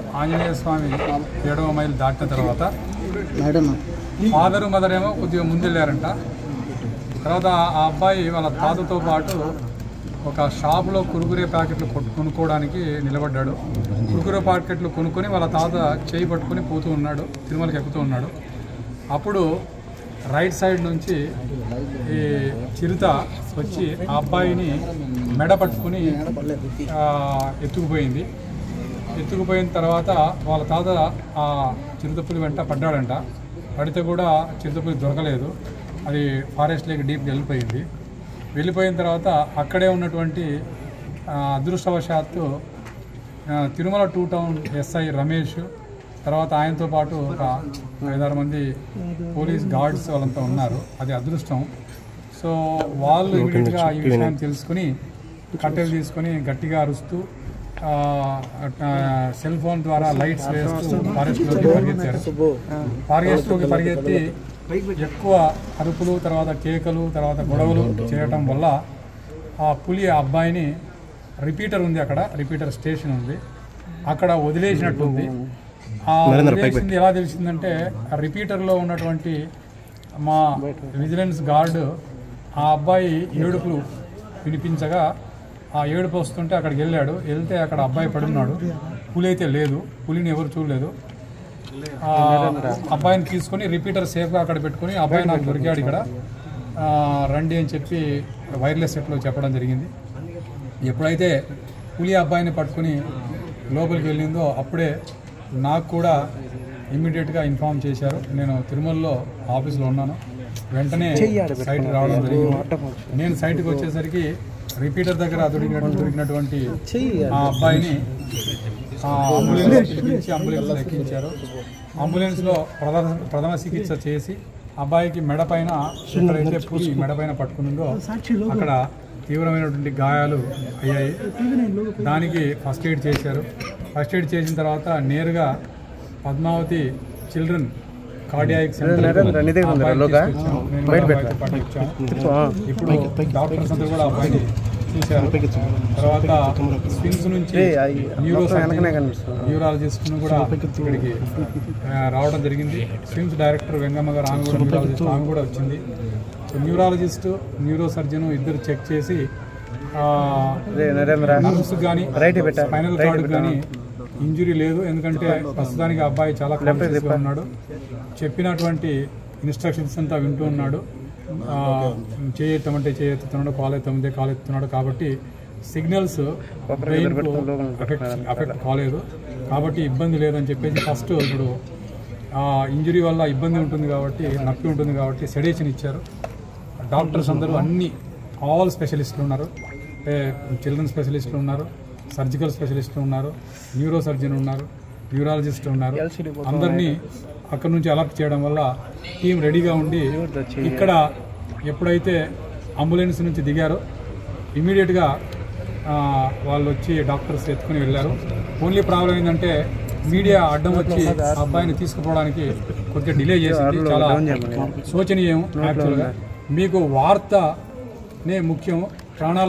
ఆంజనేయ స్వామి ఏడవ మైలు దాటిన తర్వాత మేడం ఫాదరు మదర్ ఏమో కొద్దిగా ముందెళ్ళారంట తర్వాత ఆ అబ్బాయి వాళ్ళ తాతతో పాటు ఒక షాపులో కురుకురే ప్యాకెట్లు కొట్టు- కొనుక్కోవడానికి నిలబడ్డాడు కురుకురే ప్యాకెట్లు కొనుక్కొని వాళ్ళ తాత చేయి పట్టుకొని పోతూ ఉన్నాడు తిరుమలకి ఎక్కుతూ ఉన్నాడు అప్పుడు రైట్ సైడ్ నుంచి ఈ చిరుత వచ్చి ఆ అబ్బాయిని మెడ పట్టుకుని ఆ, ఎత్తుకుపోయింది ఎత్తుకుపోయిన తర్వాత వాళ్ళ తాత ఆ చిరుతపులి వెంట పడ్డాడంట పడితే కూడా చిరుతపులి దొరకలేదు అది ఫారెస్ట్ లేక్ డీప్ వెళ్ళిపోయింది వెళ్ళిపోయిన తర్వాత అక్కడే ఉన్నటువంటి ఆ, అదృష్టవశాత్తు ఆ, Tirumala two town SI Ramesh తర్వాత ఆయనతో పాటు ఒక ఐదారు మంది పోలీస్ గార్డ్స్ వాళ్ళంతా ఉన్నారు అది అదృష్టం సో వాళ్ళు ఇమీడియట్గా ఈ విషయాన్ని తెలుసుకుని కట్టెలు తీసుకొని గట్టిగా అరుస్తూ ఆ, ఆ, సెల్ ఫోన్ ద్వారా లైట్స్ వేస్తూ ఫారెస్ట్లోకి పరిగెత్తారు ఫారెస్ట్లోకి పరిగెత్తి ఎక్కువ అరుపులు తర్వాత కేకలు తర్వాత గొడవలు చేయటం వల్ల ఆ పులి ఆ అబ్బాయిని రిపీటర్ ఉంది అక్కడ రిపీటర్ స్టేషన్ ఉంది అక్కడ వదిలేసినట్టుంది ఆ వదిలేసింది ఎలా తెలిసిందంటే ఆ రిపీటర్లో ఉన్నటువంటి మా విజిలెన్స్ గార్డు ఆ అబ్బాయి ఏడుపులు వినిపించగా ఆ ఏడుపు వస్తుంటే అక్కడికి వెళ్ళాడు వెళ్తే అక్కడ అబ్బాయి పడున్నాడు పులి అయితే లేదు పులిని ఎవరు చూడలేదు ఆ అబ్బాయిని తీసుకొని రిపీటర్ సేఫ్గా అక్కడ పెట్టుకొని అబ్బాయి నాకు దొరికాడు ఇక్కడ ఆ, రండి అని చెప్పి వైర్లెస్ సెట్లో చెప్పడం జరిగింది ఎప్పుడైతే పులి అబ్బాయిని పట్టుకుని లోపలికి వెళ్ళిందో అప్పుడే నాకు కూడా ఇమ్మీడియట్గా ఇన్ఫామ్ చేశారు నేను తిరుమలలో ఆఫీస్లో ఉన్నాను వెంటనే సైట్ రావడం జరిగింది నేను సైట్కి వచ్చేసరికి రిపీటర్ దగ్గర దొరికినట్టు దొరికినటువంటి ఆ అబ్బాయిని ఆ అంబులెన్స్ పిలిపించి అంబులెన్స్ ఎక్కించారు అంబులెన్స్లో ప్రథమ ప్రథమ చికిత్స చేసి అబ్బాయికి మెడ పైన ఎక్కడైతే పులి మెడ పైన పట్టుకునిందో అక్కడ తీవ్రమైనటువంటి గాయాలు అయ్యాయి దానికి ఫస్ట్ ఎయిడ్ చేశారు ఫస్ట్ ఎయిడ్ చేసిన తర్వాత నేరుగా పద్మావతి చిల్డ్రన్ కార్డియాక్ సెంటర్ ఇప్పుడు డాక్టర్స్ అందరూ కూడా అబ్బాయిని చూశారు తర్వాత స్విమ్స్ నుంచి న్యూరో న్యూరాలజిస్ట్ కూడా ఇక్కడికి ఆ, రావడం జరిగింది స్విమ్స్ డైరెక్టర్ వెంగమ్మ గారు ఆమె కూడా న్యూరాలజిస్ట్ ఆమె కూడా వచ్చింది సో న్యూరాలజిస్ట్ న్యూరో సర్జన్ ఇద్దరు చెక్ చేసి నర్వ్స్ కానీ స్పైనల్ కార్డ్ కానీ ఇంజురీ లేదు ఎందుకంటే ప్రస్తుతానికి ఆ అబ్బాయి చాలా కాన్షియస్ గా ఉన్నాడు చెప్పినటువంటి ఇన్స్ట్రక్షన్స్ అంతా వింటూ ఉన్నాడు ఆ, చేయెత్తమంటే చేయెత్తుతున్నాడు కాలు ఎత్తమంటే కాలు ఎత్తుతున్నాడు కాబట్టి సిగ్నల్స్ బ్రెయిన్ అఫెక్ట్ అఫెక్ట్ కాలేదు కాబట్టి ఇబ్బంది లేదని చెప్పేసి ఫస్ట్ ఇప్పుడు ఆ ఇంజురీ వల్ల ఇబ్బంది ఉంటుంది కాబట్టి నొప్పి ఉంటుంది కాబట్టి సెడేషన్ ఇచ్చారు డాక్టర్స్ అందరూ అన్ని ఆల్ స్పెషలిస్టులు ఉన్నారు అంటే చిల్డ్రన్ స్పెషలిస్టులు ఉన్నారు సర్జికల్ స్పెషలిస్టులు ఉన్నారు న్యూరో సర్జన్ ఉన్నారు న్యూరాలజిస్ట్ ఉన్నారు అందరినీ అక్కడ నుంచి అలర్ట్ చేయడం వల్ల టీం రెడీగా ఉండి ఇక్కడ ఎప్పుడైతే అంబులెన్స్ నుంచి దిగారో ఇమీడియట్గా వాళ్ళు వచ్చి డాక్టర్స్ ఎత్తుకుని వెళ్ళారు ఓన్లీ ప్రాబ్లం ఏంటంటే మీడియా అడ్డం వచ్చి ఆ అబ్బాయిని తీసుకుపోవడానికి కొద్దిగా డిలే చేసింది చాలా శోచనీయం యాక్చువల్గా మీకు వార్తనే ముఖ్యం ప్రాణాలు